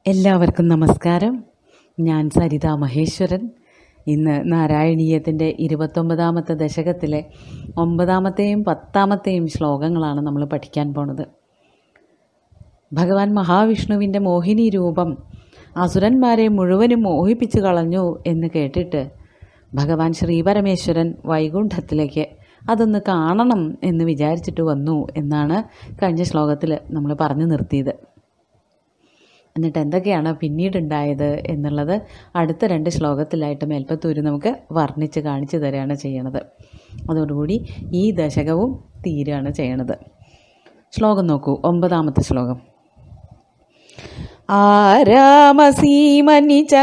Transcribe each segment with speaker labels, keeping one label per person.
Speaker 1: എല്ലാവർക്കും നമസ്കാരം ഞാൻ സരിത മഹേശ്വരൻ ഇന്ന് നാരായണീയത്തിൻ്റെ ഇരുപത്തൊമ്പതാമത്തെ ദശകത്തിലെ ഒമ്പതാമത്തെയും പത്താമത്തെയും ശ്ലോകങ്ങളാണ് നമ്മൾ പഠിക്കാൻ പോണത് ഭഗവാൻ മഹാവിഷ്ണുവിൻ്റെ മോഹിനി രൂപം അസുരന്മാരെ മുഴുവനും മോഹിപ്പിച്ചു കളഞ്ഞു എന്ന് കേട്ടിട്ട് ഭഗവാൻ ശ്രീപരമേശ്വരൻ വൈകുണ്ഠത്തിലേക്ക് അതൊന്ന് കാണണം എന്ന് വിചാരിച്ചിട്ട് വന്നു എന്നാണ് കഴിഞ്ഞ ശ്ലോകത്തിൽ നമ്മൾ പറഞ്ഞു നിർത്തിയത് എന്നിട്ട് എന്തൊക്കെയാണ് പിന്നീടുണ്ടായത് എന്നുള്ളത് അടുത്ത രണ്ട് ശ്ലോകത്തിലായിട്ട് മേൽപ്പത്തൂര് നമുക്ക് വർണ്ണിച്ച് കാണിച്ചു തരികയാണ് ചെയ്യണത് അതോടുകൂടി ഈ ദശകവും തീരുകയാണ് ചെയ്യണത് ശ്ലോകം നോക്കൂ ഒമ്പതാമത്തെ ശ്ലോകം ആരാമസീമനി ച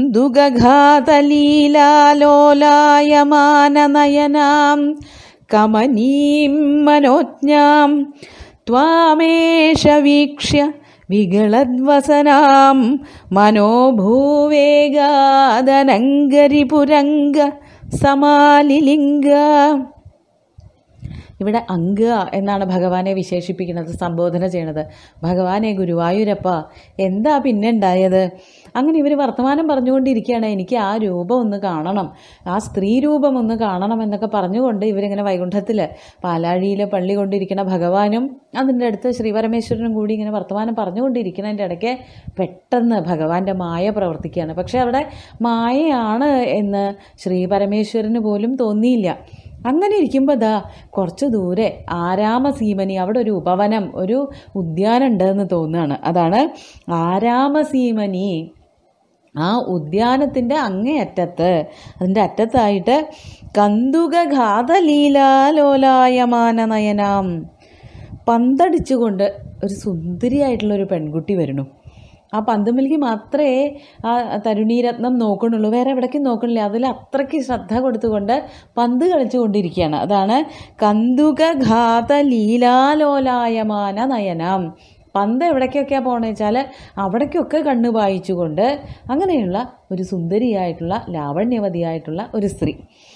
Speaker 1: കന്തുഗഘാതലീലാലോലായമാനനയനാം കമനീം മനോജ്ഞാം ത്വാമേഷ വീക്ഷ്യ വികളദ്വസനാം മനോഭൂവേഗാദനങ്കരിപുരംഗ സമാലിലിംഗ ഇവിടെ അങ്ക എന്നാണ് ഭഗവാനെ വിശേഷിപ്പിക്കുന്നത് സംബോധന ചെയ്യണത് ഭഗവാനെ ഗുരുവായൂരപ്പ എന്താ പിന്നെ ഉണ്ടായത് അങ്ങനെ ഇവർ വർത്തമാനം പറഞ്ഞുകൊണ്ടിരിക്കുകയാണ് എനിക്ക് ആ രൂപം ഒന്ന് കാണണം ആ സ്ത്രീ രൂപം ഒന്ന് കാണണം എന്നൊക്കെ പറഞ്ഞുകൊണ്ട് ഇവരിങ്ങനെ വൈകുണ്ഠത്തിൽ പാലാഴിയിൽ പള്ളി കൊണ്ടിരിക്കുന്ന ഭഗവാനും അതിൻ്റെ അടുത്ത് ശ്രീപരമേശ്വരനും കൂടി ഇങ്ങനെ വർത്തമാനം പറഞ്ഞുകൊണ്ടിരിക്കുന്നതിൻ്റെ ഇടയ്ക്ക് പെട്ടെന്ന് ഭഗവാന്റെ മായ പ്രവർത്തിക്കുകയാണ് പക്ഷേ അവിടെ മായയാണ് എന്ന് ശ്രീപരമേശ്വരന് പോലും തോന്നിയില്ല അങ്ങനെ ഇരിക്കുമ്പോൾ ദാ കുറച്ച് ദൂരെ ആരാമസീമനി അവിടെ ഒരു ഉപവനം ഒരു ഉദ്യാനം ഉണ്ടെന്ന് തോന്നുകയാണ് അതാണ് ആരാമസീമനി ആ ഉദ്യാനത്തിൻ്റെ അങ്ങേയറ്റത്ത് അതിൻ്റെ അറ്റത്തായിട്ട് കന്തുക ഘാതലീലാലോലായമാന നയനാം പന്തടിച്ചുകൊണ്ട് ഒരു സുന്ദരിയായിട്ടുള്ള ഒരു പെൺകുട്ടി വരണു ആ പന്തുമിൽക്ക് മാത്രമേ ആ തരുണീരത്നം നോക്കണുള്ളൂ വേറെ എവിടേക്കും നോക്കണില്ല അതിൽ അത്രയ്ക്ക് ശ്രദ്ധ കൊടുത്തുകൊണ്ട് പന്ത് കളിച്ചുകൊണ്ടിരിക്കുകയാണ് അതാണ് കന്തുക ഘാത ലീലാലോലായമാന നയനം പന്ത് എവിടേക്കൊക്കെയാണ് പോകണമെന്ന് വെച്ചാൽ അവിടേക്കൊക്കെ കണ്ണ് വായിച്ചുകൊണ്ട് അങ്ങനെയുള്ള ഒരു സുന്ദരിയായിട്ടുള്ള ലാവണ്യവതിയായിട്ടുള്ള ഒരു സ്ത്രീ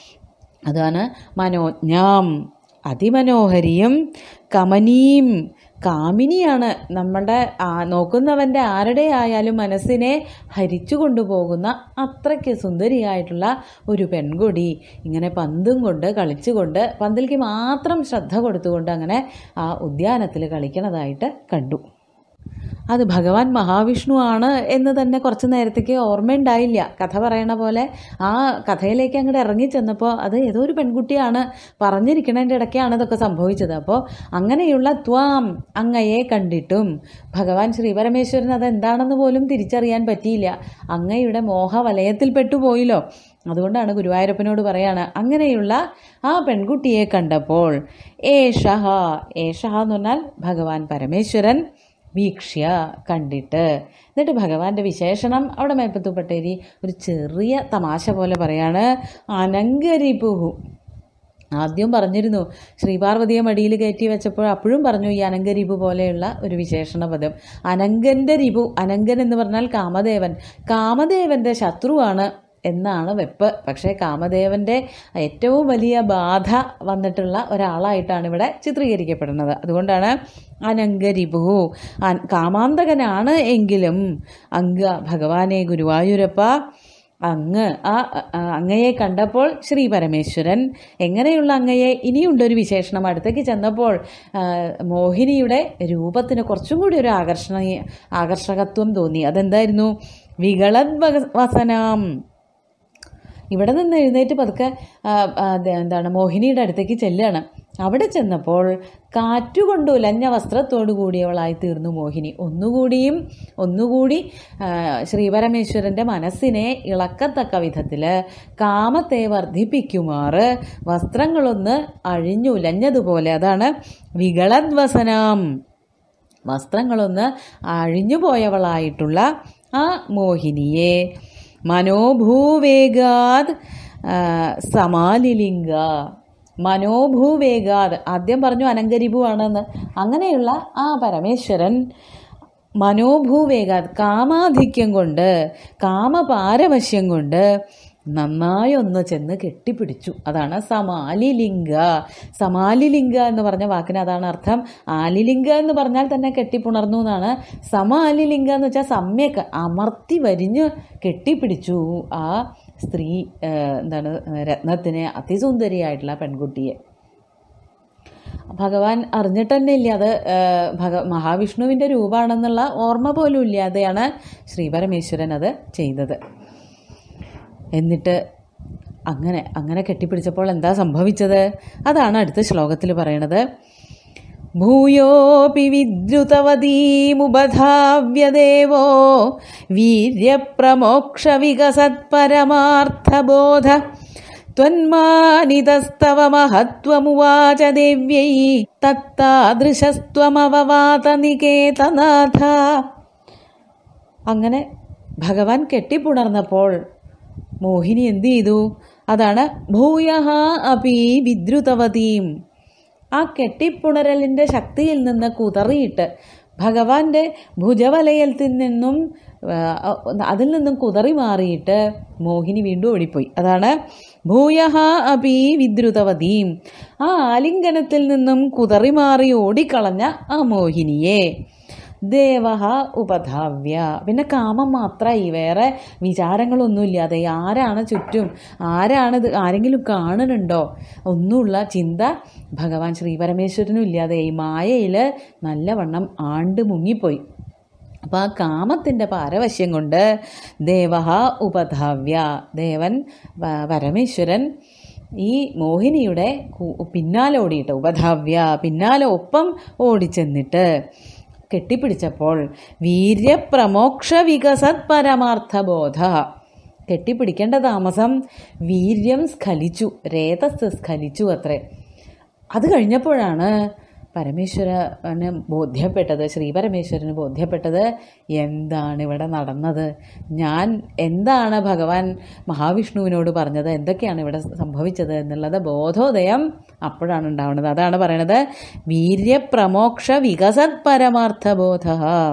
Speaker 1: അതാണ് മനോജ്ഞാം അതിമനോഹരിയും കമനീം കാമിനിയാണ് നമ്മുടെ നോക്കുന്നവൻ്റെ ആരുടെ ആയാലും മനസ്സിനെ ഹരിച്ചു കൊണ്ടുപോകുന്ന അത്രയ്ക്ക് സുന്ദരിയായിട്ടുള്ള ഒരു പെൺകുടി ഇങ്ങനെ പന്തും കൊണ്ട് കളിച്ചുകൊണ്ട് പന്തിലേക്ക് മാത്രം ശ്രദ്ധ കൊടുത്തുകൊണ്ട് അങ്ങനെ ആ ഉദ്യാനത്തിൽ കളിക്കണതായിട്ട് കണ്ടു അത് ഭഗവാൻ മഹാവിഷ്ണു ആണ് എന്ന് തന്നെ കുറച്ച് നേരത്തേക്ക് ഓർമ്മയുണ്ടായില്ല കഥ പറയണ പോലെ ആ കഥയിലേക്ക് അങ്ങോട്ട് ഇറങ്ങി ചെന്നപ്പോൾ അത് ഏതോ ഒരു പെൺകുട്ടിയാണ് പറഞ്ഞിരിക്കണതിൻ്റെ ഇടയ്ക്കാണ് ഇതൊക്കെ സംഭവിച്ചത് അപ്പോൾ അങ്ങനെയുള്ള ത്വാം അങ്ങയെ കണ്ടിട്ടും ഭഗവാൻ ശ്രീപരമേശ്വരൻ അത് എന്താണെന്ന് പോലും തിരിച്ചറിയാൻ പറ്റിയില്ല അങ്ങയുടെ മോഹവലയത്തിൽ പെട്ടുപോയില്ലോ അതുകൊണ്ടാണ് ഗുരുവായൂരപ്പനോട് പറയാണ് അങ്ങനെയുള്ള ആ പെൺകുട്ടിയെ കണ്ടപ്പോൾ ഏഷഹ ഏഷഹ എന്ന് പറഞ്ഞാൽ ഭഗവാൻ പരമേശ്വരൻ വീക്ഷ്യ കണ്ടിട്ട് എന്നിട്ട് ഭഗവാന്റെ വിശേഷണം അവിടെ മേൽപ്പത്തുപട്ടേരി ഒരു ചെറിയ തമാശ പോലെ പറയാണ് അനങ്കരിപുഹു ആദ്യം പറഞ്ഞിരുന്നു ശ്രീപാർവതിയെ മടിയിൽ കയറ്റി വെച്ചപ്പോൾ അപ്പോഴും പറഞ്ഞു ഈ അനങ്കരിപു പോലെയുള്ള ഒരു വിശേഷണ പദം അനങ്കൻ്റെ റിപു അനങ്കൻ എന്ന് പറഞ്ഞാൽ കാമദേവൻ കാമദേവൻ്റെ ശത്രുവാണ് എന്നാണ് വെപ്പ് പക്ഷേ കാമദേവൻ്റെ ഏറ്റവും വലിയ ബാധ വന്നിട്ടുള്ള ഒരാളായിട്ടാണ് ഇവിടെ ചിത്രീകരിക്കപ്പെടുന്നത് അതുകൊണ്ടാണ് അനങ്കരിപു കാമാന്തകനാണ് എങ്കിലും അങ്ക ഭഗവാനെ ഗുരുവായൂരപ്പ അങ്ങ് ആ അങ്ങയെ കണ്ടപ്പോൾ ശ്രീ പരമേശ്വരൻ എങ്ങനെയുള്ള അങ്ങയെ ഇനിയുണ്ടൊരു വിശേഷണം അടുത്തേക്ക് ചെന്നപ്പോൾ മോഹിനിയുടെ രൂപത്തിന് കുറച്ചും കൂടി ഒരു ആകർഷണീയ ആകർഷകത്വം തോന്നി അതെന്തായിരുന്നു വികളത് വസനാം ഇവിടെ നിന്ന് എഴുന്നേറ്റ് പതുക്കെ എന്താണ് മോഹിനിയുടെ അടുത്തേക്ക് ചെല്ലുകയാണ് അവിടെ ചെന്നപ്പോൾ കാറ്റുകൊണ്ട് ഉലഞ്ഞ വസ്ത്രത്തോടു കൂടിയവളായി തീർന്നു മോഹിനി ഒന്നുകൂടിയും ഒന്നുകൂടി ശ്രീപരമേശ്വരൻ്റെ മനസ്സിനെ ഇളക്കത്തക്ക വിധത്തിൽ കാമത്തെ വർദ്ധിപ്പിക്കുമാറ് വസ്ത്രങ്ങളൊന്ന് അഴിഞ്ഞുലഞ്ഞതുപോലെ അതാണ് വികളദ്വസനം വസ്ത്രങ്ങളൊന്ന് അഴിഞ്ഞുപോയവളായിട്ടുള്ള ആ മോഹിനിയെ മനോഭൂവേഗാത് സമാലിലിംഗ മനോഭൂവേഗാത് ആദ്യം പറഞ്ഞു അനങ്കരിഭു ആണെന്ന് അങ്ങനെയുള്ള ആ പരമേശ്വരൻ മനോഭൂവേഗാത് കാമാധിക്യം കൊണ്ട് കാമപാരവശ്യം കൊണ്ട് നന്നായി ഒന്ന് ചെന്ന് കെട്ടിപ്പിടിച്ചു അതാണ് സമാലിലിംഗ സമാലിലിംഗ എന്ന് പറഞ്ഞ വാക്കിന് അതാണ് അർത്ഥം ആലിലിംഗ എന്ന് പറഞ്ഞാൽ തന്നെ കെട്ടിപ്പുണർന്നു എന്നാണ് സമാലിലിംഗ എന്ന് വെച്ചാൽ സമ്യക്ക് അമർത്തി വരിഞ്ഞ് കെട്ടിപ്പിടിച്ചു ആ സ്ത്രീ ആ, എന്താണ് രത്നത്തിനെ അതിസുന്ദരിയായിട്ടുള്ള പെൺകുട്ടിയെ ഭഗവാൻ അറിഞ്ഞിട്ട് തന്നെ ഇല്ല അത് ആ, ഭഗ മഹാവിഷ്ണുവിൻ്റെ രൂപമാണെന്നുള്ള ഓർമ്മ പോലും ഇല്ലാതെയാണ് ശ്രീപരമേശ്വരൻ അത് ചെയ്തത് എന്നിട്ട് അങ്ങനെ അങ്ങനെ കെട്ടിപ്പിടിച്ചപ്പോൾ എന്താ സംഭവിച്ചത് അതാണ് അടുത്ത ശ്ലോകത്തിൽ പറയണത് ഭൂയോപി വിദ്രുതവതീമുപധാവ്യദേവോ വീര്യപ്രമോക്ഷ വികസത്പരമാർത്ഥബോധ ത്വന്മാനിതസ്തവ മഹത്വമുവാച ദേവ്യൈ തത്താദൃശസ്ത്വമവവാത നികേതനാഥ അങ്ങനെ ഭഗവാൻ കെട്ടിപ്പുണർന്നപ്പോൾ മോഹിനി എന്ത് ചെയ്തു അതാണ് ഭൂയഹ അപി വിദ്രുതവതീം ആ കെട്ടിപ്പുണരലിൻ്റെ ശക്തിയിൽ നിന്ന് കുതറിയിട്ട് ഭഗവാന്റെ ഭുജവലയത്തിൽ നിന്നും ആ, അതിൽ നിന്നും കുതറി മാറിയിട്ട് മോഹിനി വീണ്ടും ഓടിപ്പോയി അതാണ് ഭൂയഹ അപി വിദ്രുതവതീം ആ ആലിംഗനത്തിൽ നിന്നും കുതറി മാറി ഓടിക്കളഞ്ഞ ആ മോഹിനിയെ ദേവഹ ഉപധാവ്യ പിന്നെ കാമം മാത്രമായി വേറെ വിചാരങ്ങളൊന്നുമില്ലാതെ ആരാണ് ചുറ്റും ആരാണ് ഇത് ആരെങ്കിലും കാണുന്നുണ്ടോ ഒന്നുമുള്ള ചിന്ത ഭഗവാൻ ശ്രീപരമേശ്വരനും ഇല്ലാതെ ഈ മായയിൽ നല്ലവണ്ണം ആണ്ട് മുങ്ങിപ്പോയി അപ്പോൾ ആ കാമത്തിൻ്റെ പാരവശ്യം കൊണ്ട് ദേവഹ ഉപധാവ്യ ദേവൻ വ- പരമേശ്വരൻ ഈ മോഹിനിയുടെ കു- പിന്നാലെ ഓടിയിട്ട് ഉപധാവ്യ പിന്നാലെ ഒപ്പം ഓടിച്ചെന്നിട്ട് കെട്ടിപ്പിടിച്ചപ്പോൾ വീര്യപ്രമോക്ഷ വികസത് പരമാർത്ഥബോധ കെട്ടിപ്പിടിക്കേണ്ട താമസം വീര്യം സ്ഖലിച്ചു രേതസ് സ്ഖലിച്ചു അത്രേ അത് കഴിഞ്ഞപ്പോഴാണ് പരമേശ്വരന് ബോധ്യപ്പെട്ടത് ശ്രീ പരമേശ്വരന് ബോധ്യപ്പെട്ടത് എന്താണ് ഇവിടെ നടന്നത് ഞാൻ എന്താണ് ഭഗവാൻ മഹാവിഷ്ണുവിനോട് പറഞ്ഞത് എന്തൊക്കെയാണ് ഇവിടെ സംഭവിച്ചത് എന്നുള്ളത് ബോധോദയം അപ്പോഴാണ് ഉണ്ടാവുന്നത് അതാണ് പറയണത് വീര്യപ്രമോക്ഷ വികസത് പരമാർത്ഥബോധ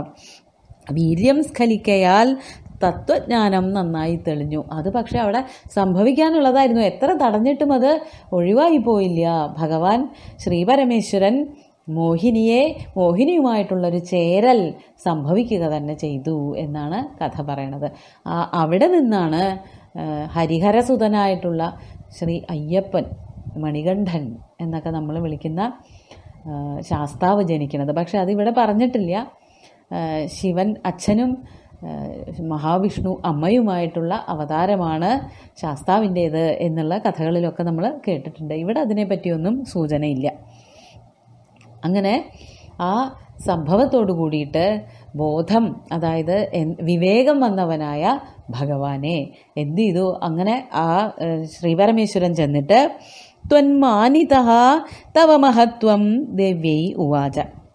Speaker 1: വീര്യം സ്ഖലിക്കയാൽ തത്വജ്ഞാനം നന്നായി തെളിഞ്ഞു അത് പക്ഷെ അവിടെ സംഭവിക്കാനുള്ളതായിരുന്നു എത്ര തടഞ്ഞിട്ടും അത് ഒഴിവായി പോയില്ല ഭഗവാൻ ശ്രീപരമേശ്വരൻ മോഹിനിയെ മോഹിനിയുമായിട്ടുള്ളൊരു ചേരൽ സംഭവിക്കുക തന്നെ ചെയ്തു എന്നാണ് കഥ പറയണത് ആ അവിടെ നിന്നാണ് ആ, ഹരിഹരസുതനായിട്ടുള്ള ശ്രീ അയ്യപ്പൻ മണികണ്ഠൻ എന്നൊക്കെ നമ്മൾ വിളിക്കുന്ന ആ, ശാസ്താവ് ജനിക്കുന്നത് പക്ഷെ അതിവിടെ പറഞ്ഞിട്ടില്ല ആ, ശിവൻ അച്ഛനും ആ, മഹാവിഷ്ണു അമ്മയുമായിട്ടുള്ള അവതാരമാണ് ശാസ്താവിൻ്റേത് എന്നുള്ള കഥകളിലൊക്കെ നമ്മൾ കേട്ടിട്ടുണ്ട് ഇവിടെ അതിനെപ്പറ്റിയൊന്നും സൂചനയില്ല അങ്ങനെ ആ സംഭവത്തോടു കൂടിയിട്ട് ബോധം അതായത് എൻ- വിവേകം വന്നവനായ ഭഗവാനെ എന്ത് ചെയ്തു അങ്ങനെ ആ ഏഹ്, ശ്രീപരമേശ്വരൻ ചെന്നിട്ട് ത്വന്മാനിത തവ മഹത്വം ദേവ്യൈ ഉവാച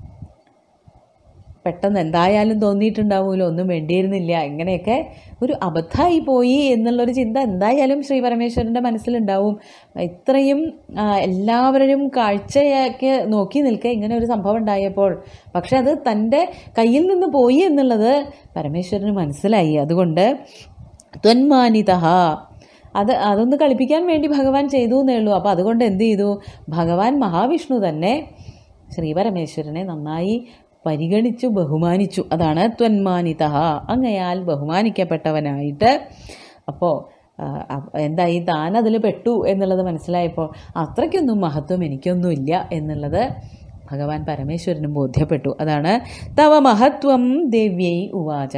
Speaker 1: പെട്ടെന്ന് എന്തായാലും തോന്നിയിട്ടുണ്ടാവുമല്ലോ ഒന്നും വേണ്ടിയിരുന്നില്ല ഇങ്ങനെയൊക്കെ ഒരു അബദ്ധമായി പോയി എന്നുള്ളൊരു ചിന്ത എന്തായാലും ശ്രീ പരമേശ്വരൻ്റെ മനസ്സിലുണ്ടാവും ഇത്രയും ആ, എല്ലാവരും കാഴ്ചയൊക്കെ നോക്കി നിൽക്കെ ഇങ്ങനെ ഒരു സംഭവം ഉണ്ടായപ്പോൾ പക്ഷെ അത് തൻ്റെ കയ്യിൽ നിന്ന് പോയി എന്നുള്ളത് പരമേശ്വരന് മനസ്സിലായി അതുകൊണ്ട് ത്വന്മാനിത അത് അതൊന്ന് കളിപ്പിക്കാൻ വേണ്ടി ഭഗവാൻ ചെയ്തു എന്നേ ഉള്ളൂ അപ്പോൾ അതുകൊണ്ട് എന്ത് ചെയ്തു ഭഗവാൻ മഹാവിഷ്ണു തന്നെ ശ്രീപരമേശ്വരനെ നന്നായി പരിഗണിച്ചു ബഹുമാനിച്ചു അതാണ് ത്വന്മാനിത അങ്ങയാൽ ബഹുമാനിക്കപ്പെട്ടവനായിട്ട് അപ്പോൾ എന്തായി താൻ അതിൽ പെട്ടു എന്നുള്ളത് മനസ്സിലായപ്പോൾ അത്രയ്ക്കൊന്നും മഹത്വം എനിക്കൊന്നുമില്ല എന്നുള്ളത് ഭഗവാൻ പരമേശ്വരനും ബോധ്യപ്പെട്ടു അതാണ് തവ മഹത്വം ദേവ്യൈ ഉവാച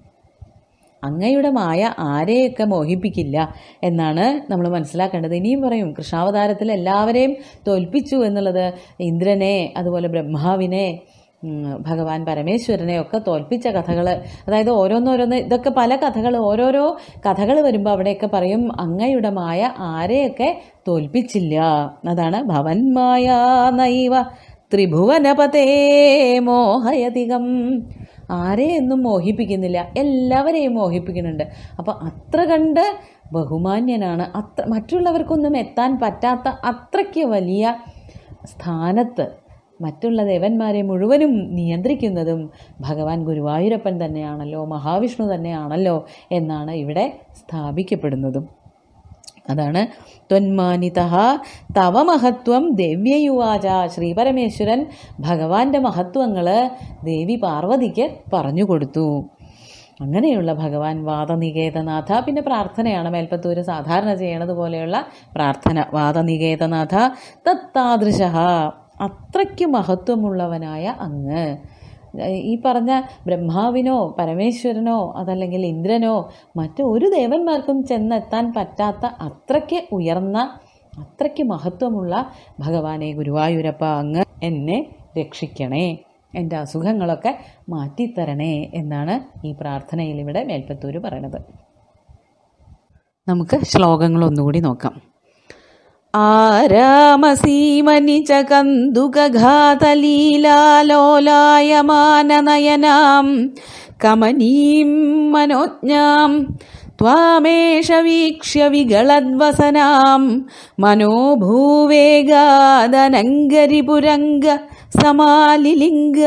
Speaker 1: അങ്ങയുടെ മായ ആരെയൊക്കെ മോഹിപ്പിക്കില്ല എന്നാണ് നമ്മൾ മനസ്സിലാക്കേണ്ടത് ഇനിയും പറയും കൃഷ്ണാവതാരത്തിൽ എല്ലാവരെയും തോൽപ്പിച്ചു എന്നുള്ളത് ഇന്ദ്രനെ അതുപോലെ ബ്രഹ്മാവിനെ ഉം, ഭഗവാൻ പരമേശ്വരനെ ഒക്കെ തോൽപ്പിച്ച കഥകൾ അതായത് ഓരോന്നോരോന്ന് ഇതൊക്കെ പല കഥകൾ ഓരോരോ കഥകൾ വരുമ്പോൾ അവിടെയൊക്കെ പറയും അങ്ങയുടെ മായ ആരെയൊക്കെ തോൽപ്പിച്ചില്ല അതാണ് ഭവന്മായ നൈവ ത്രിഭുവനപതേ മോഹയധികം ആരെയൊന്നും മോഹിപ്പിക്കുന്നില്ല എല്ലാവരെയും മോഹിപ്പിക്കുന്നുണ്ട് അപ്പോൾ അത്ര കണ്ട് ബഹുമാന്യനാണ് അത്ര മറ്റുള്ളവർക്കൊന്നും എത്താൻ പറ്റാത്ത അത്രയ്ക്ക് വലിയ സ്ഥാനത്ത് മറ്റുള്ള ദേവന്മാരെ മുഴുവനും നിയന്ത്രിക്കുന്നതും ഭഗവാൻ ഗുരുവായൂരപ്പൻ തന്നെയാണല്ലോ മഹാവിഷ്ണു തന്നെയാണല്ലോ എന്നാണ് ഇവിടെ സ്ഥാപിക്കപ്പെടുന്നതും അതാണ് ത്വന്മാനിത തവ മഹത്വം ദേവ്യയുവാച ശ്രീപരമേശ്വരൻ ഭഗവാന്റെ മഹത്വങ്ങൾ ദേവി പാർവതിക്ക് പറഞ്ഞു കൊടുത്തു അങ്ങനെയുള്ള ഭഗവാൻ വാദനികേതനാഥ പിന്നെ പ്രാർത്ഥനയാണ് മേൽപ്പത്തൂര് സാധാരണ ചെയ്യണത് പോലെയുള്ള പ്രാർത്ഥന വാദനികേതനാഥ തത്താദൃശ അത്രയ്ക്ക് മഹത്വമുള്ളവനായ അങ്ങ് ഈ പറഞ്ഞ ബ്രഹ്മാവിനോ പരമേശ്വരനോ അതല്ലെങ്കിൽ ഇന്ദ്രനോ മറ്റു ഒരു ദേവന്മാർക്കും ചെന്നെത്താൻ പറ്റാത്ത അത്രയ്ക്ക് ഉയർന്ന അത്രയ്ക്ക് മഹത്വമുള്ള ഭഗവാനെ ഗുരുവായൂരപ്പ അങ്ങ് എന്നെ രക്ഷിക്കണേ എൻ്റെ അസുഖങ്ങളൊക്കെ മാറ്റിത്തരണേ എന്നാണ് ഈ പ്രാർത്ഥനയിൽ ഇവിടെ മേൽപ്പത്തൂര് പറയണത് നമുക്ക് ശ്ലോകങ്ങൾ ഒന്നുകൂടി നോക്കാം ആരാമസീമനി ച കന്തുകഘാതലീലാലോലായമാനനയനാം കമനീം മനോജ്ഞാം त्वामेष वीक्ष्य विगलद्वसनां मनोभूवेगादनङ्गरिपुरङ्ग समालिलिङ्ग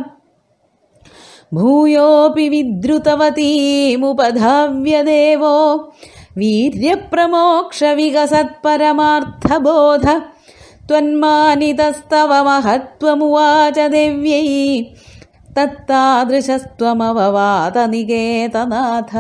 Speaker 1: भूयोऽपि विद्रुतवतीमुपधाव्य देवो वीर्यप्रमोक्षविकसत्परमार्थबोध त्वन्मानितस्तव महत्त्वमुवाच देव्यै തത്താദൃശസ്ത്വമവവാദനികേതനാഥ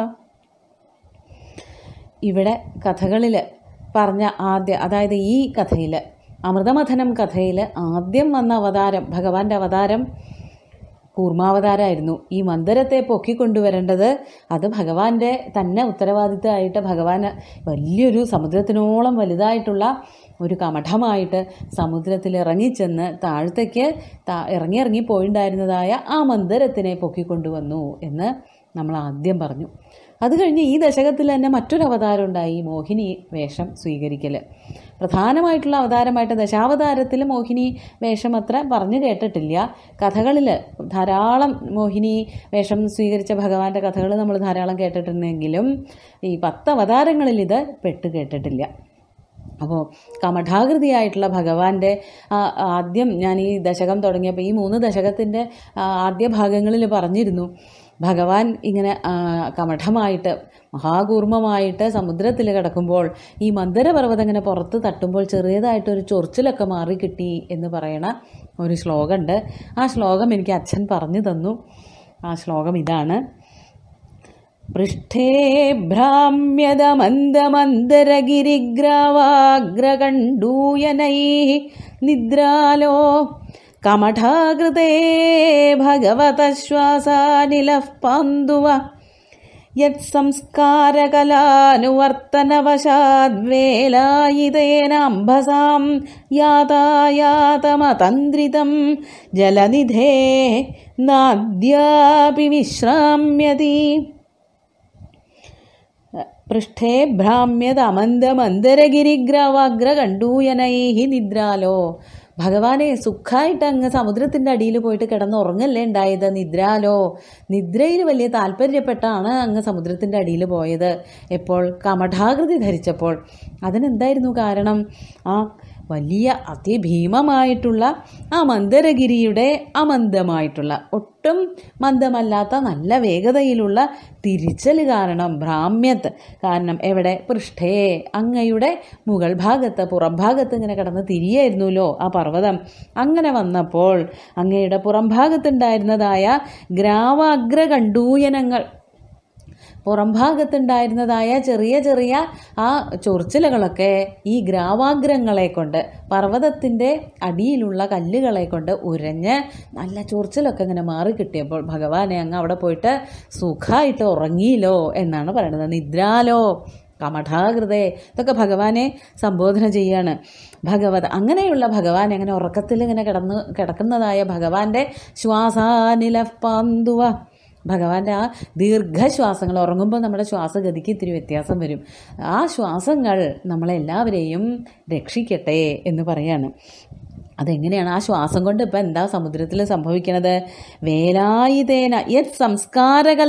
Speaker 1: ഇവിടെ കഥകളിൽ പറഞ്ഞ ആദ്യ അതായത് ഈ കഥയിൽ അമൃതമഥനം കഥയിൽ ആദ്യം വന്ന അവതാരം ഭഗവാന്റെ അവതാരം കൂർമാവതാരമായിരുന്നു ഈ മന്ദിരത്തെ പൊക്കിക്കൊണ്ടുവരേണ്ടത് അത് ഭഗവാന്റെ തന്നെ ഉത്തരവാദിത്തമായിട്ട് ഭഗവാൻ വലിയൊരു സമുദ്രത്തിനോളം വലുതായിട്ടുള്ള ഒരു കമഠമായിട്ട് സമുദ്രത്തിൽ ഇറങ്ങിച്ചെന്ന് താഴത്തേക്ക് താ ഇറങ്ങി ഇറങ്ങി പോയിണ്ടായിരുന്നതായ ആ മന്ദിരത്തിനെ പൊക്കിക്കൊണ്ടുവന്നു എന്ന് നമ്മൾ ആദ്യം പറഞ്ഞു അത് കഴിഞ്ഞ് ഈ ദശകത്തിൽ തന്നെ മറ്റൊരു അവതാരം ഉണ്ടായി മോഹിനി വേഷം സ്വീകരിക്കൽ പ്രധാനമായിട്ടുള്ള അവതാരമായിട്ട് ദശാവതാരത്തിൽ മോഹിനി വേഷം അത്ര പറഞ്ഞു കേട്ടിട്ടില്ല കഥകളിൽ ധാരാളം മോഹിനി വേഷം സ്വീകരിച്ച ഭഗവാന്റെ കഥകൾ നമ്മൾ ധാരാളം കേട്ടിട്ടുണ്ടെങ്കിലും ഈ പത്ത് അവതാരങ്ങളിൽ ഇത് പെട്ട് കേട്ടിട്ടില്ല അപ്പോൾ കമഠാകൃതിയായിട്ടുള്ള ഭഗവാന്റെ ആ, ആദ്യം ഞാൻ ഈ ദശകം തുടങ്ങിയപ്പോൾ ഈ മൂന്ന് ദശകത്തിൻ്റെ ആദ്യ ഭാഗങ്ങളിൽ പറഞ്ഞിരുന്നു ഭഗവാൻ ഇങ്ങനെ ആ, കമഠമായിട്ട് മഹാകൂർമ്മമായിട്ട് സമുദ്രത്തിൽ കിടക്കുമ്പോൾ ഈ മന്ദരപർവ്വതം ഇങ്ങനെ പുറത്ത് തട്ടുമ്പോൾ ചെറിയതായിട്ടൊരു ചൊറിച്ചിലൊക്കെ മാറി കിട്ടി എന്ന് പറയണ ഒരു ശ്ലോകമുണ്ട് ആ ശ്ലോകം എനിക്ക് അച്ഛൻ പറഞ്ഞു തന്നു ആ ശ്ലോകം ഇതാണ് പൃഷ്ഠേ ഭ്രാമ്യതമന്ദമന്ദരഗിരിഗ്രാവാഗ്രകണ്ഡൂയനൈः നിദ്രാലോ കമഠാകൃതേ ഭഗവതശ്വാസാനിലഃ പാന്തുവ യത്സംസ്കാരകലാനുവർത്തനവശാദ്വേലായിതേനാംഭസാം യാതായാതമതന്ത്രിതം ജലനിധേ നാദ്യാപി വിശ്രാമ്യതി പൃഷ്ഠേ ഭ്രാമ്യത അമന്തമന്തരഗിരിഗ്രാവാഗ്രകണ്ഡൂയനൈः നിദ്രാലോ ഭഗവാനെ സുഖമായിട്ട് അങ്ങ് സമുദ്രത്തിൻ്റെ അടിയിൽ പോയിട്ട് കിടന്ന് ഉറങ്ങല്ലേ ഉണ്ടായത് നിദ്രാലോ നിദ്രയിൽ വലിയ താല്പര്യപ്പെട്ടാണ് അങ്ങ് സമുദ്രത്തിൻ്റെ അടിയിൽ പോയത് എപ്പോൾ കമഠാകൃതി ധരിച്ചപ്പോൾ അതിനെന്തായിരുന്നു കാരണം ആ വലിയ അതിഭീമമായിട്ടുള്ള ആ മന്ദരഗിരിയുടെ അമന്ദമായിട്ടുള്ള ഒട്ടും മന്ദമല്ലാത്ത നല്ല വേഗതയിലുള്ള തിരിച്ചൽ കാരണം ഭ്രാമ്യത്ത് കാരണം എവിടെ പൃഷ്ഠേ അങ്ങയുടെ മുകൾ ഭാഗത്ത് പുറം ഭാഗത്ത് ഇങ്ങനെ കിടന്ന് തിരിയായിരുന്നല്ലോ ആ പർവ്വതം അങ്ങനെ വന്നപ്പോൾ അങ്ങയുടെ പുറം ഭാഗത്തുണ്ടായിരുന്നതായ ഗ്രാവാഗ്രകണ്ടൂയനങ്ങൾ പുറം ഭാഗത്തുണ്ടായിരുന്നതായ ചെറിയ ചെറിയ ആ ചൊറിച്ചിലുകളൊക്കെ ഈ ഗ്രാവാഗ്രങ്ങളെ കൊണ്ട് പർവ്വതത്തിൻ്റെ അടിയിലുള്ള കല്ലുകളെ കൊണ്ട് ഉരഞ്ഞ് നല്ല ചൊറിച്ചിലൊക്കെ ഇങ്ങനെ മാറി കിട്ടിയപ്പോൾ ഭഗവാനെ അങ്ങ് അവിടെ പോയിട്ട് സുഖമായിട്ട് ഉറങ്ങിയില്ലോ എന്നാണ് പറയുന്നത് നിദ്രാലോ കമഠാകൃതേ ഇതൊക്കെ ഭഗവാനെ സംബോധന ചെയ്യാണ് ഭഗവത് അങ്ങനെയുള്ള ഭഗവാൻ അങ്ങനെ ഉറക്കത്തിൽ ഇങ്ങനെ കിടന്ന് കിടക്കുന്നതായ ഭഗവാന്റെ ശ്വാസാനില പാന്തുവ ഭഗവാന്റെ ആ ദീർഘശ്വാസങ്ങൾ ഉറങ്ങുമ്പോൾ നമ്മുടെ ശ്വാസഗതിക്ക് ഇത്തിരി വ്യത്യാസം വരും ആ ശ്വാസങ്ങൾ നമ്മളെല്ലാവരെയും രക്ഷിക്കട്ടെ എന്ന് പറയാണ് അതെങ്ങനെയാണ് ആ ശ്വാസം കൊണ്ട് ഇപ്പം എന്താ സമുദ്രത്തിൽ സംഭവിക്കണത് വേലായുധേന യത്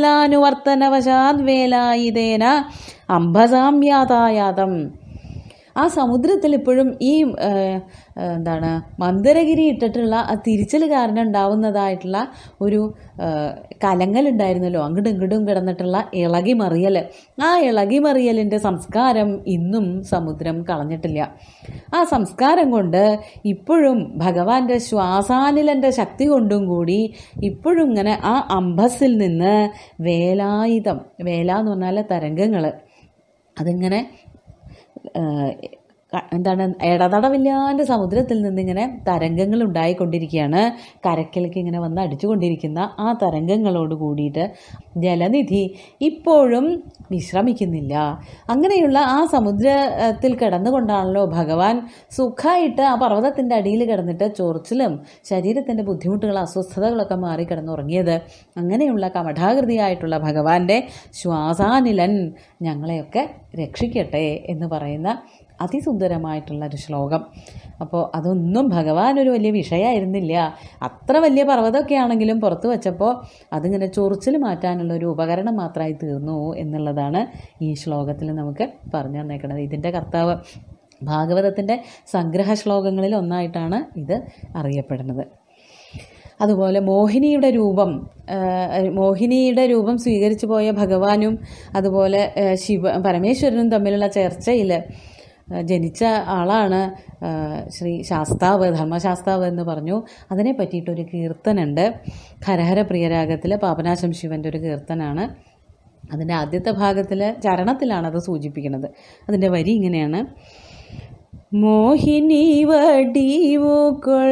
Speaker 1: സംസ്കാരകലാനുവർത്തനവശാത് വേലായുധേന അംബസാം യാതായാതം ആ സമുദ്രത്തിൽ ഇപ്പോഴും ഈ ആ, ആ, എന്താണ് മന്ദരഗിരി ഇട്ടിട്ടുള്ള ആ തിരിച്ചൽ കാരണം ഉണ്ടാവുന്നതായിട്ടുള്ള ഒരു ആ, കലങ്ങലുണ്ടായിരുന്നല്ലോ അങ്ങോട്ടും ഇങ്ങോട്ടും കിടന്നിട്ടുള്ള ഇളകി മറിയൽ ആ ഇളകി മറിയലിൻ്റെ സംസ്കാരം ഇന്നും സമുദ്രം കളഞ്ഞിട്ടില്ല ആ സംസ്കാരം കൊണ്ട് ഇപ്പോഴും ഭഗവാന്റെ ശ്വാസാനിലൻ്റെ ശക്തി കൊണ്ടും കൂടി ഇപ്പോഴും ഇങ്ങനെ ആ അംബസിൽ നിന്ന് വേലായുധം വേല എന്ന് പറഞ്ഞാൽ തരംഗങ്ങൾ അതിങ്ങനെ ആ, ക- എന്താണ് ഇടതടവില്ലാണ്ട് സമുദ്രത്തിൽ നിന്നിങ്ങനെ തരംഗങ്ങൾ ഉണ്ടായിക്കൊണ്ടിരിക്കുകയാണ് കരക്കിലേക്ക് ഇങ്ങനെ വന്ന് അടിച്ചുകൊണ്ടിരിക്കുന്ന ആ തരംഗങ്ങളോട് കൂടിയിട്ട് ജലനിധി ഇപ്പോഴും വിശ്രമിക്കുന്നില്ല അങ്ങനെയുള്ള ആ സമുദ്രത്തിൽ കിടന്നുകൊണ്ടാണല്ലോ ഭഗവാൻ സുഖമായിട്ട് ആ പർവ്വതത്തിൻ്റെ അടിയിൽ കിടന്നിട്ട് ചൊറിച്ചിലും ശരീരത്തിൻ്റെ ബുദ്ധിമുട്ടുകൾ അസ്വസ്ഥതകളൊക്കെ മാറി കിടന്നുറങ്ങിയത് അങ്ങനെയുള്ള കമഠാകൃതിയായിട്ടുള്ള ഭഗവാന്റെ ശ്വാസാനിലൻ ഞങ്ങളെയൊക്കെ രക്ഷിക്കട്ടെ എന്ന് പറയുന്ന അതിസുന്ദരമായിട്ടുള്ള ഒരു ശ്ലോകം അപ്പോൾ അതൊന്നും ഭഗവാൻ ഒരു വലിയ വിഷയമായിരുന്നില്ല അത്ര വലിയ പർവ്വതമൊക്കെ ആണെങ്കിലും പുറത്ത് വെച്ചപ്പോൾ അതിങ്ങനെ ചൊറിച്ചിൽ മാറ്റാനുള്ള ഒരു ഉപകരണം മാത്രമായി തീർന്നു എന്നുള്ളതാണ് ഈ ശ്ലോകത്തിൽ നമുക്ക് പറഞ്ഞു തന്നേക്കുന്നത് ഇതിൻ്റെ കർത്താവ് ഭാഗവതത്തിൻ്റെ സംഗ്രഹ ശ്ലോകങ്ങളിൽ ഒന്നായിട്ടാണ് ഇത് അറിയപ്പെടുന്നത് അതുപോലെ മോഹിനിയുടെ രൂപം ആ, മോഹിനിയുടെ രൂപം സ്വീകരിച്ചു പോയ ഭഗവാനും അതുപോലെ ആ, ശിവ പരമേശ്വരനും തമ്മിലുള്ള ചർച്ചയിൽ ആ, ജനിച്ച ആളാണ് ആ, ശ്രീ ശാസ്താവ് ധർമ്മശാസ്താവ് എന്ന് പറഞ്ഞു അതിനെ പറ്റിയിട്ടൊരു കീർത്തനുണ്ട് ഹരഹര പ്രിയരാഗത്തിൽ പാപനാശം ശിവൻ്റെ ഒരു കീർത്തനാണ് അതിൻ്റെ ആദ്യത്തെ ഭാഗത്തിൽ ചരണത്തിലാണ് അത് സൂചിപ്പിക്കുന്നത് അതിൻ്റെ വരി ഇങ്ങനെയാണ് മോഹിനി വടിവുകൾ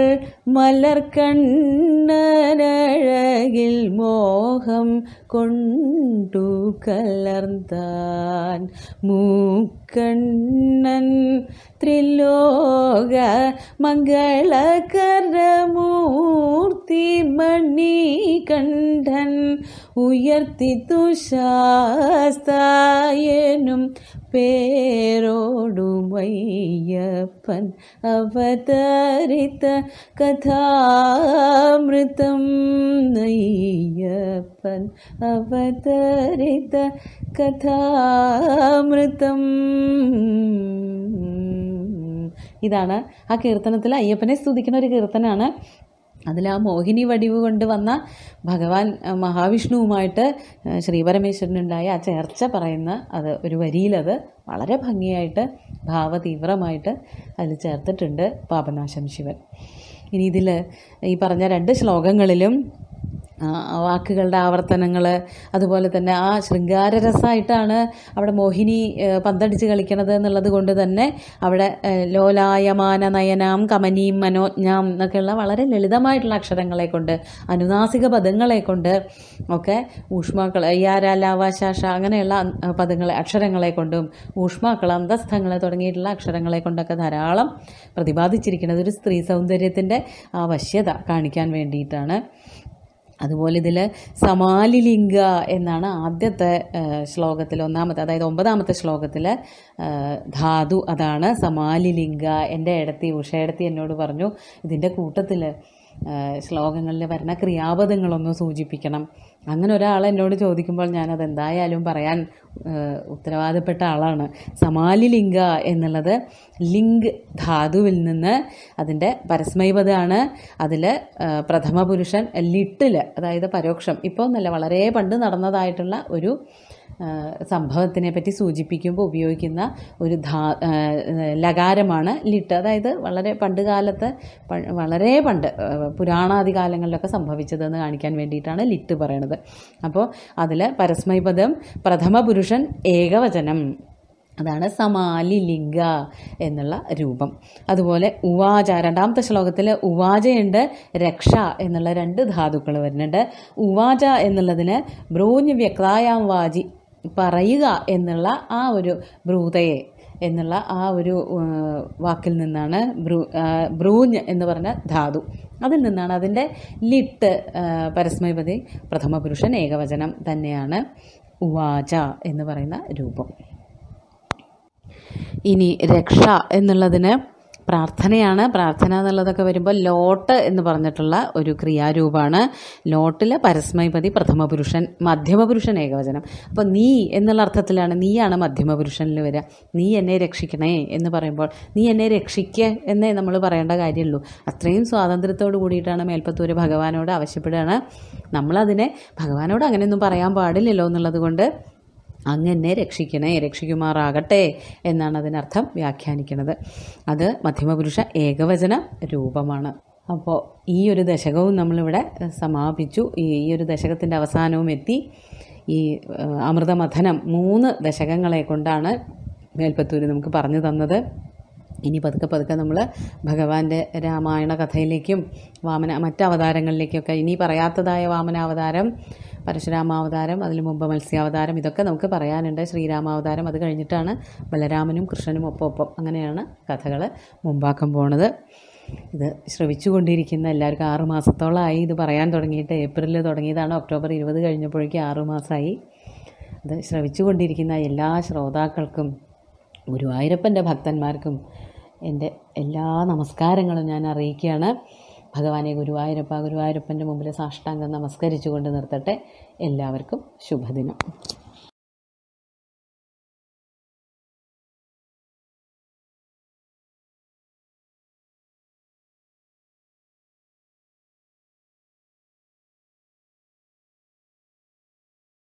Speaker 1: മലർക്കണ്ണനഴകിൽ മോഹം കൊണ്ടു കലർന്താൻ മൂക്കണ്ണൻ ത്രിലോക മംഗളകരമൂർത്തി മണി കണ്ഠൻ ഉയർത്തി തുശാസ്തായനും പേരോടുമയ്യപ്പൻ അവതരിത കഥാമൃതം നയ്യപ്പൻ അവതരിത കഥാമൃതം ഇതാണ് ആ കീർത്തനത്തിൽ അയ്യപ്പനെ സ്തുതിക്കുന്ന ഒരു കീർത്തനാണ് അതിൽ ആ മോഹിനി വടിവ് കൊണ്ട് വന്ന ഭഗവാൻ അഹ് മഹാവിഷ്ണുവുമായിട്ട് അഹ് ശ്രീപരമേശ്വരനുണ്ടായ ആ ചേർച്ച പറയുന്ന അത് ഒരു വരിയിലത് വളരെ ഭംഗിയായിട്ട് ഭാവതീവ്രമായിട്ട് അതിൽ ചേർത്തിട്ടുണ്ട് പാപനാശം ശിവൻ ഇനി ഇതിൽ ഈ പറഞ്ഞ രണ്ട് ശ്ലോകങ്ങളിലും ആ, വാക്കുകളുടെ ആവർത്തനങ്ങൾ അതുപോലെ തന്നെ ആ ശൃംഗാരരസമായിട്ടാണ് അവിടെ മോഹിനി ഏ, പന്തടിച്ച് കളിക്കണത് എന്നുള്ളത് കൊണ്ട് തന്നെ അവിടെ ഏ, ലോലായമാന നയനാം കമനീം മനോജ്ഞാം എന്നൊക്കെയുള്ള വളരെ ലളിതമായിട്ടുള്ള അക്ഷരങ്ങളെ കൊണ്ട് അനുനാസിക പദങ്ങളെ കൊണ്ട് ഒക്കെ ഊഷ്മാക്കൾ യാരാലാവാശാഷ അങ്ങനെയുള്ള അ- പദങ്ങളെ അക്ഷരങ്ങളെ കൊണ്ടും ഊഷ്മാക്കൾ അന്തസ്ഥങ്ങൾ തുടങ്ങിയിട്ടുള്ള അക്ഷരങ്ങളെ കൊണ്ടൊക്കെ ധാരാളം പ്രതിപാദിച്ചിരിക്കുന്നത് ഒരു സ്ത്രീ സൗന്ദര്യത്തിൻ്റെ ആ വശ്യത കാണിക്കാൻ വേണ്ടിയിട്ടാണ് അതുപോലെ ഇതിൽ സമാലിലിംഗ എന്നാണ് ആദ്യത്തെ ശ്ലോകത്തിൽ ഒന്നാമത്തെ അതായത് ഒമ്പതാമത്തെ ശ്ലോകത്തിൽ ധാതു അതാണ് സമാലിലിംഗ എൻ്റെ ഇടത്തി ഉഷയിടത്തി എന്നോട് പറഞ്ഞു ഇതിൻ്റെ കൂട്ടത്തിൽ ശ്ലോകങ്ങളിൽ വരുന്ന ക്രിയാപദങ്ങളൊന്ന് സൂചിപ്പിക്കണം അങ്ങനെ ഒരാൾ എന്നോട് ചോദിക്കുമ്പോൾ ഞാനത് എന്തായാലും പറയാൻ ഏഹ്, ഉത്തരവാദപ്പെട്ട ആളാണ് സമാലിലിംഗ എന്നുള്ളത് ലിംഗ് ധാതുവിൽ നിന്ന് അതിൻ്റെ പരസ്മൈപദമാണ് അതിൽ പ്രഥമ പുരുഷൻ ലിട്ടിൽ അതായത് പരോക്ഷം ഇപ്പോൾ എന്നല്ല വളരെ പണ്ട് നടന്നതായിട്ടുള്ള ഒരു ആ, സംഭവത്തിനെ പറ്റി സൂചിപ്പിക്കുമ്പോൾ ഉപയോഗിക്കുന്ന ഒരു ധാ ആ, ലകാരമാണ് ലിട്ട് അതായത് വളരെ പണ്ട് കാലത്ത് പ- വളരെ പണ്ട് ആ, പുരാണാദി കാലങ്ങളിലൊക്കെ സംഭവിച്ചതെന്ന് കാണിക്കാൻ വേണ്ടിയിട്ടാണ് ലിട്ട് പറയണത് അപ്പോൾ അതിൽ പരസ്മൈപദം പ്രഥമ പുരുഷൻ ഏകവചനം അതാണ് സമാലിലിംഗ എന്നുള്ള രൂപം അതുപോലെ ഉവാച രണ്ടാമത്തെ ശ്ലോകത്തിൽ ഉവാചയുണ്ട് രക്ഷ എന്നുള്ള രണ്ട് ധാതുക്കൾ വരുന്നുണ്ട് ഉവാച എന്നുള്ളതിന് ബ്രൂഞ്ഞ് വ്യക്തായാം വാചി പറയുക എന്നുള്ള ആ ഒരു ബ്രൂതയെ എന്നുള്ള ആ ഒരു ആ, വാക്കിൽ നിന്നാണ് ബ്രൂ ആ, ബ്രൂഞ്ഞ് എന്ന് പറഞ്ഞ ധാതു അതിൽ നിന്നാണ് അതിൻ്റെ ലിട്ട് ആ, പരസ്മൈപതി പ്രഥമ പുരുഷൻ ഏകവചനം തന്നെയാണ് ഉവാച എന്ന് പറയുന്ന രൂപം ഇനി രക്ഷ എന്നുള്ളതിന് പ്രാർത്ഥനയാണ് പ്രാർത്ഥന എന്നുള്ളതൊക്കെ വരുമ്പോൾ ലോട്ട് എന്ന് പറഞ്ഞിട്ടുള്ള ഒരു ക്രിയാരൂപമാണ് ലോട്ടിലെ പരസ്മൈപതി പ്രഥമ പുരുഷൻ മധ്യമ പുരുഷൻ ഏകവചനം അപ്പോൾ നീ എന്നുള്ള അർത്ഥത്തിലാണ് നീയാണ് മധ്യമ പുരുഷനിൽ വരിക നീ എന്നെ രക്ഷിക്കണേ എന്ന് പറയുമ്പോൾ നീ എന്നെ രക്ഷിക്കുക എന്നേ നമ്മൾ പറയേണ്ട കാര്യമുള്ളൂ അത്രയും സ്വാതന്ത്ര്യത്തോട് കൂടിയിട്ടാണ് മേൽപ്പത്തൂര് ഭഗവാനോട് ആവശ്യപ്പെടുകയാണ് നമ്മളതിനെ ഭഗവാനോട് അങ്ങനെയൊന്നും പറയാൻ പാടില്ലല്ലോ എന്നുള്ളത് കൊണ്ട് അങ്ങനെ രക്ഷിക്കണേ രക്ഷിക്കുമാറാകട്ടെ എന്നാണ് അതിനർത്ഥം വ്യാഖ്യാനിക്കുന്നത് അത് മധ്യമപുരുഷ ഏകവചന രൂപമാണ് അപ്പോൾ ഈ ഒരു ദശകവും നമ്മളിവിടെ സമാപിച്ചു ഈ ഈ ഒരു ദശകത്തിൻ്റെ അവസാനവും എത്തി ഈ ആ, അമൃതമഥനം മൂന്ന് ദശകങ്ങളെ കൊണ്ടാണ് മേൽപ്പത്തൂര് നമുക്ക് പറഞ്ഞു തന്നത് ഇനി പതുക്കെ പതുക്കെ നമ്മൾ ഭഗവാന്റെ രാമായണ കഥയിലേക്കും വാമന മറ്റ് അവതാരങ്ങളിലേക്കൊക്കെ ഇനി പറയാത്തതായ വാമനാവതാരം പരശുരാമാവതാരം അതിനു മുമ്പ് മത്സ്യാവതാരം ഇതൊക്കെ നമുക്ക് പറയാനുണ്ട് ശ്രീരാമാവതാരം അത് കഴിഞ്ഞിട്ടാണ് ബലരാമനും കൃഷ്ണനും ഒപ്പം ഒപ്പം അങ്ങനെയാണ് കഥകൾ മുമ്പാക്കം പോണത് ഇത് ശ്രവിച്ചുകൊണ്ടിരിക്കുന്ന എല്ലാവർക്കും ആറ് മാസത്തോളമായി ഇത് പറയാൻ തുടങ്ങിയിട്ട് ഏപ്രിലിൽ തുടങ്ങിയതാണ് ഒക്ടോബർ ഇരുപത് കഴിഞ്ഞപ്പോഴേക്കും ആറ് മാസമായി ഇത് ശ്രവിച്ചുകൊണ്ടിരിക്കുന്ന എല്ലാ ശ്രോതാക്കൾക്കും ഗുരുവായൂരപ്പൻ്റെ ഭക്തന്മാർക്കും എൻ്റെ എല്ലാ നമസ്കാരങ്ങളും ഞാൻ അറിയിക്കുകയാണ് ഭഗവാനെ ഗുരുവായൂരപ്പ ഗുരുവായൂരപ്പൻ്റെ മുമ്പിൽ സാഷ്ടാംഗം നമസ്കരിച്ചുകൊണ്ട് നിർത്തട്ടെ എല്ലാവർക്കും ശുഭദിനം